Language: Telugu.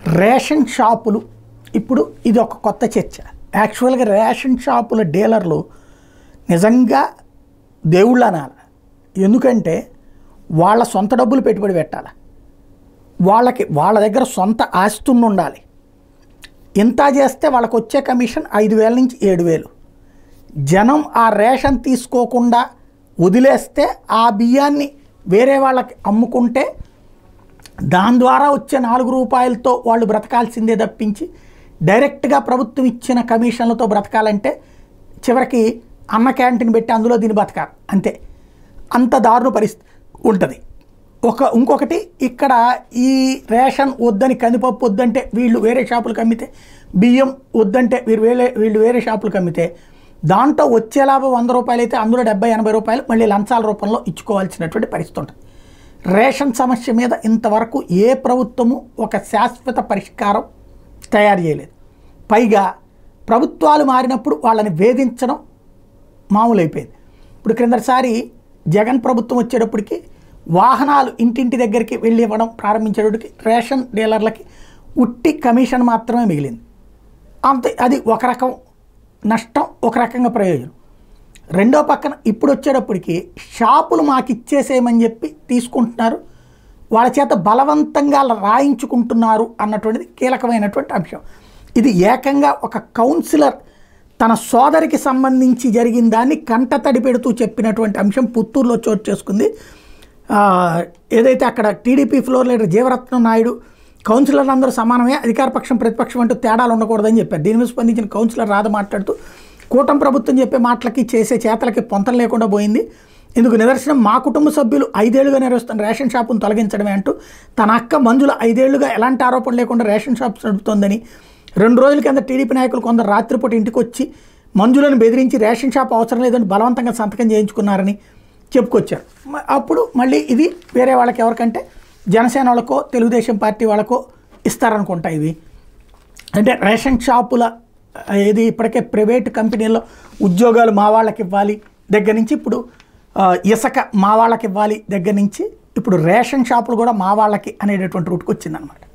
రేషన్ షాపులు ఇప్పుడు ఇది ఒక కొత్త చర్చ యాక్చువల్గా రేషన్ షాపుల డీలర్లు నిజంగా దేవుళ్ళు అనాలి ఎందుకంటే వాళ్ళ సొంత డబ్బులు పెట్టుబడి పెట్టాలి వాళ్ళకి వాళ్ళ దగ్గర సొంత ఆస్తున్న ఉండాలి ఇంత చేస్తే వాళ్ళకి వచ్చే కమిషన్ ఐదు వేల నుంచి ఏడు వేలు జనం ఆ రేషన్ తీసుకోకుండా వదిలేస్తే ఆ బియ్యాన్ని వేరే వాళ్ళకి అమ్ముకుంటే దాని ద్వారా వచ్చే నాలుగు రూపాయలతో వాళ్ళు బ్రతకాల్సిందే తప్పించి డైరెక్ట్గా ప్రభుత్వం ఇచ్చిన కమిషన్లతో బ్రతకాలంటే చివరికి అన్న క్యాంటీన్ పెట్టి అందులో దీన్ని బతకాలి అంతే అంత దారుణ పరిస్థితి ఉంటుంది ఒక ఇంకొకటి ఇక్కడ ఈ రేషన్ వద్దని కందిపప్పు వద్దంటే వీళ్ళు వేరే షాపులకు అమ్మితే బియ్యం వద్దంటే వీరు వేరే వీళ్ళు వేరే షాపులకు అమ్మితే దాంట్లో వచ్చే లాభం వంద రూపాయలు అయితే అందులో డెబ్బై ఎనభై రూపాయలు మళ్ళీ లంచాల రూపంలో ఇచ్చుకోవాల్సినటువంటి పరిస్థితి ఉంటుంది రేషన్ సమస్య మీద ఇంతవరకు ఏ ప్రభుత్వము ఒక శాశ్వత పరిష్కారం తయారు చేయలేదు పైగా ప్రభుత్వాలు మారినప్పుడు వాళ్ళని వేధించడం మామూలు అయిపోయింది ఇప్పుడు క్రిందసారి జగన్ ప్రభుత్వం వచ్చేటప్పటికి వాహనాలు ఇంటింటి దగ్గరికి వెళ్ళి ఇవ్వడం ప్రారంభించేటప్పటికి రేషన్ డీలర్లకి ఉట్టి కమిషన్ మాత్రమే మిగిలింది అంతే అది ఒక రకం నష్టం ఒక రకంగా ప్రయోజనం రెండో పక్కన ఇప్పుడు వచ్చేటప్పటికి షాపులు మాకు ఇచ్చేసేయమని చెప్పి తీసుకుంటున్నారు వాళ్ళ చేత బలవంతంగా రాయించుకుంటున్నారు అన్నటువంటిది కీలకమైనటువంటి అంశం ఇది ఏకంగా ఒక కౌన్సిలర్ తన సోదరికి సంబంధించి జరిగిన దాన్ని కంటతడి పెడుతూ చెప్పినటువంటి అంశం పుత్తూరులో చోటు చేసుకుంది ఆ, ఏదైతే అక్కడ TDP floor leader Jeevaratnam Naidu కౌన్సిలర్లు అందరూ సమానమే అధికార పక్షం ప్రతిపక్షం అంటూ తేడాలు ఉండకూడదని చెప్పారు దీని మీద స్పందించిన కౌన్సిలర్ రాధ మాట్లాడుతూ కూటమి ప్రభుత్వం చెప్పే మాటలకి చేసే చేతలకి పొంతం లేకుండా పోయింది ఇందుకు నిదర్శనం మా కుటుంబ సభ్యులు ఐదేళ్లుగా నిర్వహిస్తున్న రేషన్ షాపును తొలగించడమే అంటూ తన అక్క మంజుల ఐదేళ్లుగా ఎలాంటి ఆరోపణ లేకుండా రేషన్ షాప్స్ నడుపుతోందని రెండు రోజుల కింద టీడీపీ నాయకులు కొందరు రాత్రిపూట ఇంటికి వచ్చి మంజులను బెదిరించి రేషన్ షాప్ అవసరం లేదని బలవంతంగా సంతకం చేయించుకున్నారని చెప్పుకొచ్చారు మ- అప్పుడు మళ్ళీ ఇది వేరే వాళ్ళకి ఎవరికంటే జనసేన వాళ్ళకో తెలుగుదేశం పార్టీ వాళ్ళకో ఇస్తారనుకుంటా ఇవి అంటే రేషన్ షాపుల ఆ, ఏది ఇప్పటికే ప్రైవేట్ కంపెనీల్లో ఉద్యోగాలు మా వాళ్ళకి ఇవ్వాలి దగ్గర నుంచి ఇప్పుడు ఆ, ఇసుక మా వాళ్ళకి ఇవ్వాలి దగ్గర నుంచి ఇప్పుడు రేషన్ షాపులు కూడా మా వాళ్ళకి అనేటటువంటి రూట్కి వచ్చిందనమాట